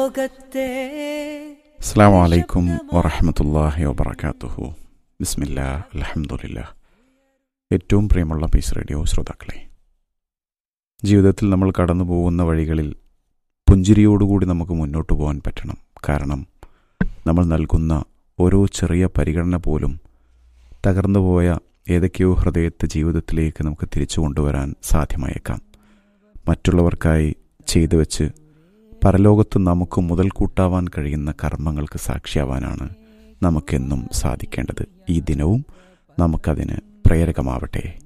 ലോകത്തെ അസ്സാം വലൈക്കും വറഹമത്തല്ലാഹി വബർക്കാത്തുഹു ബിസ്മില്ല അലഹമുല്ല ഏറ്റവും പ്രിയമുള്ള പീസ് റേഡിയോ ശ്രോതാക്കളെ ജീവിതത്തിൽ നമ്മൾ കടന്നു പോകുന്ന വഴികളിൽ പുഞ്ചിരിയോടുകൂടി നമുക്ക് മുന്നോട്ട് പോകാൻ പറ്റണം കാരണം നമ്മൾ നൽകുന്ന ഓരോ ചെറിയ പരിഗണന പോലും തകർന്നുപോയ ഏതൊക്കെയോ ഹൃദയത്തെ ജീവിതത്തിലേക്ക് നമുക്ക് തിരിച്ചു കൊണ്ടുവരാൻ സാധ്യമായേക്കാം മറ്റുള്ളവർക്കായി ചെയ്തു വെച്ച് പരലോകത്ത് നമുക്ക് മുതൽക്കൂട്ടാവാൻ കഴിയുന്ന കർമ്മങ്ങൾക്ക് സാക്ഷിയാവാനാണ് നമുക്കെന്നും സാധിക്കേണ്ടത് ഈ ദിനവും നമുക്കതിന് പ്രേരകമാവട്ടെ